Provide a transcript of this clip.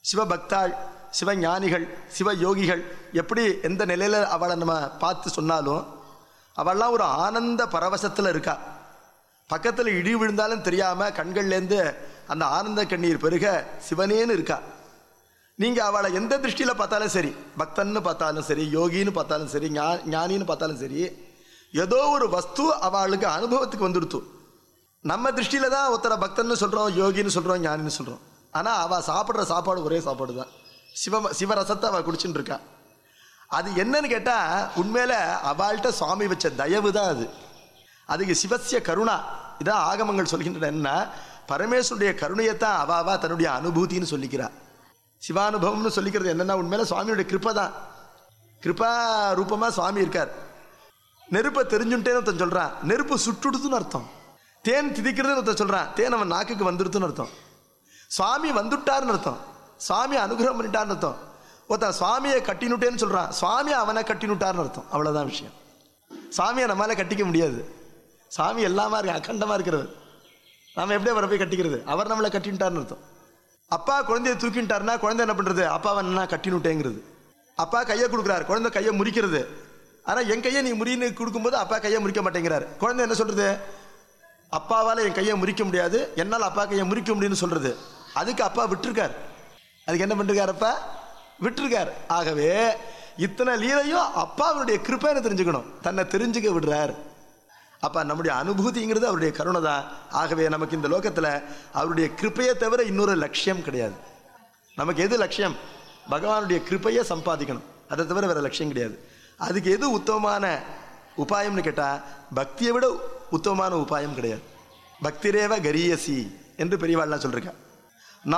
சிவபக்தாள் சிவஞானிகள் சிவயோகிகள் எப்படி எந்த நிலையில் அவளை நம்ம பார்த்து சொன்னாலும் அவள்லாம் ஒரு ஆனந்த பரவசத்தில் இருக்கா பக்கத்தில் இடி விழுந்தாலும் தெரியாமல் கண்கள்லேருந்து அந்த ஆனந்த கண்ணீர் பெருக சிவனேன்னு இருக்கா நீங்கள் அவளை எந்த திருஷ்டியில் பார்த்தாலும் சரி பக்தன்னு பார்த்தாலும் சரி யோகின்னு பார்த்தாலும் சரி ஞா ஞானின்னு பார்த்தாலும் சரி ஏதோ ஒரு வஸ்து அவளுக்கு அனுபவத்துக்கு வந்துடுத்து நம்ம திருஷ்டியில தான் ஒருத்தரை பக்தன்னு சொல்கிறோம் யோகின்னு சொல்கிறோம் ஞானின்னு சொல்கிறோம் ஆனால் அவள் சாப்பிட்ற சாப்பாடு ஒரே சாப்பாடு தான் சிவ சிவரசத்தை அவள் குடிச்சுட்டு இருக்கா அது என்னன்னு கேட்டால் உண்மையில் அவள்கிட்ட சுவாமி வச்ச தயவு தான் அது அதுக்கு சிவசிய கருணா இதான் ஆகமங்கள் சொல்கின்றன என்ன பரமேஸ்வருடைய கருணையைத்தான் அவ அவா தன்னுடைய அனுபூதின்னு சொல்லிக்கிறா சிவானுபவம்னு சொல்லிக்கிறது என்னன்னா உண்மையில சுவாமியுடைய கிருப்பை தான் கிருபா ரூபமாக சுவாமி இருக்கார் நெருப்பை தெரிஞ்சுட்டேன்னு ஒருத்தன் சொல்கிறான் நெருப்பு சுட்டுடுதுன்னு அர்த்தம் தேன் திதிக்கிறதுன்னு ஒருத்தன் சொல்கிறான் தேன் அவன் நாக்குக்கு வந்துடுதுன்னு அர்த்தம் சுவாமி வந்துட்டார்னு அர்த்தம் சுவாமி அனுகிரகம் பண்ணிட்டார்னு அர்த்தம் ஒருத்தன் சுவாமியை கட்டினுட்டேன்னு சொல்கிறான் சுவாமி அவனை கட்டினுட்டார்னு அர்த்தம் அவ்வளோதான் விஷயம் சாமியை நம்மளால கட்டிக்க முடியாது சாமி எல்லாமா இருக்கு அகண்டமாக இருக்கிறவர் நாம எப்படி அவரை போய் கட்டிக்கிறது அவர் நம்மளை கட்டின்ட்டார்னு அர்த்தம் அப்பா குழந்தைய தூக்கிட்டாருன்னா குழந்தை என்ன பண்ணுறது அப்பாவை என்ன கட்டினுட்டேங்கிறது அப்பா கையை கொடுக்குறாரு குழந்தை கையை முறிக்கிறது ஆனால் என் கையை நீ முறின்னு கொடுக்கும்போது அப்பா கையை முறிக்க மாட்டேங்கிறாரு குழந்தை என்ன சொல்கிறது அப்பாவால் என் கையை முறிக்க முடியாது என்னால் அப்பா கையை முறிக்க முடியும்னு சொல்கிறது அதுக்கு அப்பா விட்டுருக்கார் அதுக்கு என்ன பண்ணிருக்காரு அப்பா விட்டுருக்கார் ஆகவே இத்தனை லீலையும் அப்பாவுடைய கிருப்பைன்னு தெரிஞ்சுக்கணும் தன்னை தெரிஞ்சுக்க விடுறார் அப்ப நம்முடைய அனுபூதிங்கிறது அவருடைய கருணை தான் ஆகவே நமக்கு இந்த லோகத்தில் அவருடைய கிருப்பையை தவிர இன்னொரு லட்சியம் கிடையாது நமக்கு எது லட்சியம் பகவானுடைய கிருப்பையை சம்பாதிக்கணும் அதை தவிர வேற லட்சியம் கிடையாது அதுக்கு எது உத்தமமான உபாயம்னு கேட்டால் பக்தியை விட உத்தமமான உபாயம் கிடையாது பக்திரேவ கரியசி என்று பெரியவாள்லாம் சொல்லியிருக்கேன்